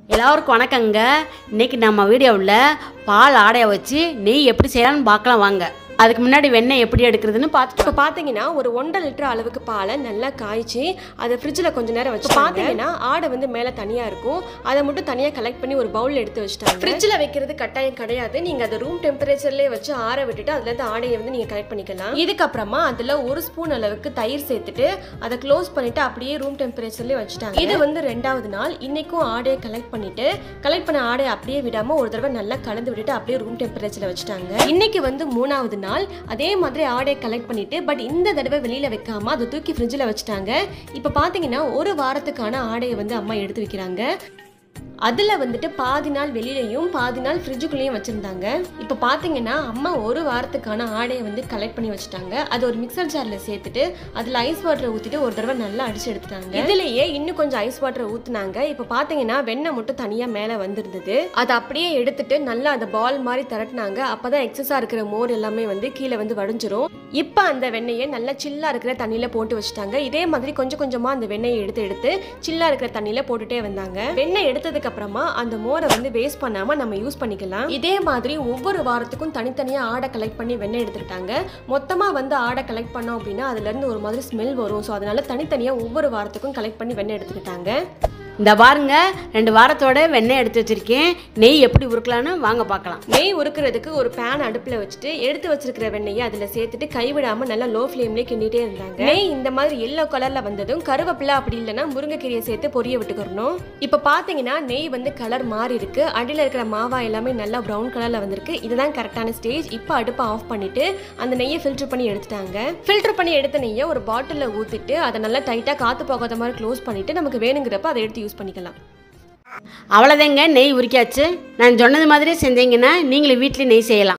எல்லாருக்கும் வணக்கங்க இன்னைக்கு நம்ம வீடியோவில் பால் ஆடையை வச்சு நெய் எப்படி செய்யலாம்னு பார்க்கலாம் வாங்க அதுக்கு முன்னாடி வெண்ணெய் எப்படி எடுக்கிறதுன்னு பார்த்துட்டு இப்போ பார்த்தீங்கன்னா ஒரு ஒன்றரை லிட்டர் அளவுக்கு பாலை நல்லா காய்ச்சி அதை ஃப்ரிட்ஜில் கொஞ்ச நேரம் வச்சு பார்த்தீங்கன்னா ஆடை வந்து மேலே தனியாக இருக்கும் அதை மட்டும் தனியாக கலெக்ட் பண்ணி ஒரு பவுலில் எடுத்து வச்சுட்டாங்க ஃப்ரிட்ஜில் வைக்கிறது கட்டாயம் கிடையாது நீங்கள் அதை ரூம் டெம்பரேச்சர்லேயே வச்சு ஆற விட்டுட்டு அதுலேருந்து ஆடையை வந்து நீங்கள் கலெக்ட் பண்ணிக்கலாம் இதுக்கப்புறமா அதில் ஒரு ஸ்பூன் அளவுக்கு தயிர் சேர்த்துட்டு அதை க்ளோஸ் பண்ணிட்டு அப்படியே ரூம் டெம்பரேச்சர்லேயே வச்சுட்டாங்க இது வந்து ரெண்டாவது நாள் இன்னைக்கும் ஆடையை கலெக்ட் பண்ணிட்டு கலெக்ட் பண்ண ஆடையை அப்படியே விடாம ஒரு தடவை நல்லா கலந்து விட்டுட்டு அப்படியே ரூம் டெம்பரேச்சர்ல வச்சுட்டாங்க இன்னைக்கு வந்து மூணாவது நாள் அதே மாதிரி ஆடையை கலெக்ட் பண்ணிட்டு பட் இந்த தடவை வெளியில வைக்காம அதை தூக்கி ஃப்ரிட்ஜில் வச்சுட்டாங்க இப்போ பார்த்தீங்கன்னா ஒரு வாரத்துக்கான ஆடையை வந்து அம்மா எடுத்து வைக்கிறாங்க அதில் வந்துட்டு பாதி நாள் வெளியிலையும் பாதி நாள் ஃப்ரிட்ஜுக்குள்ளேயும் வச்சுருந்தாங்க இப்போ பார்த்தீங்கன்னா அம்மா ஒரு வாரத்துக்கான ஆடையை வந்து கலெக்ட் பண்ணி வச்சுட்டாங்க அது ஒரு மிக்சர் ஜாரில் சேர்த்துட்டு அதில் ஐஸ் வாட்டரை ஊற்றிட்டு ஒரு தடவை நல்லா அடிச்சு எடுத்துட்டாங்க இதுலேயே இன்னும் கொஞ்சம் ஐஸ் வாட்டரை ஊற்றுனாங்க இப்போ பார்த்தீங்கன்னா வெண்ணெய் மட்டும் தனியாக மேலே வந்திருந்தது அதை அப்படியே எடுத்துட்டு நல்லா அந்த பால் மாதிரி திரட்டினாங்க அப்போ தான் எக்ஸஸாக இருக்கிற மோர் எல்லாமே வந்து கீழே வந்து வடிஞ்சிரும் இப்போ அந்த வெண்ணெயை நல்லா சில்லாக இருக்கிற தண்ணியில் போட்டு வச்சுட்டாங்க இதே மாதிரி கொஞ்சம் கொஞ்சமாக அந்த வெண்ணெயை எடுத்து எடுத்து சில்லாக இருக்கிற தண்ணியில் போட்டுட்டே வந்தாங்க வெண்ணெய் எடுத்ததுக்கு அப்புறமா அந்த மோரை வந்து வேஸ்ட் பண்ணாமல் நம்ம யூஸ் பண்ணிக்கலாம் இதே மாதிரி ஒவ்வொரு வாரத்துக்கும் தனித்தனியாக ஆடை கலெக்ட் பண்ணி வெண்ணெய் எடுத்துக்கிட்டாங்க மொத்தமாக வந்து ஆடை கலெக்ட் பண்ணோம் அப்படின்னா அதுலேருந்து ஒரு மாதிரி ஸ்மெல் வரும் ஸோ அதனால தனித்தனியாக ஒவ்வொரு வாரத்துக்கும் கலெக்ட் பண்ணி வெண்ணெய் எடுத்துக்கிட்டாங்க இந்த பாருங்க ரெண்டு வாரத்தோட வெண்ணெய் எடுத்து வச்சிருக்கேன் நெய் எப்படி உருக்கலான்னு வாங்க பார்க்கலாம் நெய் உருக்குறதுக்கு ஒரு பேன் அடுப்பில் வச்சுட்டு எடுத்து வச்சிருக்கிற வெண்ணெயை அதில் சேர்த்துட்டு கைவிடாம நல்லா லோ ஃப்ளேம்லேயே கிண்டிட்டே இருந்தாங்க நெய் இந்த மாதிரி எல்லோ கலரில் வந்ததும் கருவேப்பிலை அப்படி இல்லைன்னா முருங்கைக்கீரையை சேர்த்து பொரிய விட்டுக்கிறணும் இப்போ பார்த்தீங்கன்னா நெய் வந்து கலர் மாறி இருக்கு அடியில் இருக்கிற மாவா எல்லாமே நல்லா ப்ரௌன் கலரில் வந்திருக்கு இதுதான் கரெக்டான ஸ்டேஜ் இப்போ அடுப்பை ஆஃப் பண்ணிட்டு அந்த நெய்யை ஃபில்டர் பண்ணி எடுத்துட்டாங்க ஃபில்டர் பண்ணி எடுத்த நெய்யை ஒரு பாட்டிலில் ஊற்றிட்டு அதை நல்லா டைட்டாக காற்று போகாத மாதிரி க்ளோஸ் பண்ணிட்டு நமக்கு வேணுங்கிறப்ப அதை எடுத்து யூஸ் பண்ணிக்கலாம் அவ்வளோதாங்க நெய் உரிக்காச்சு நான் சொன்னது மாதிரியே செஞ்சீங்கன்னா நீங்களும் வீட்லேயும் நெய் செய்யலாம்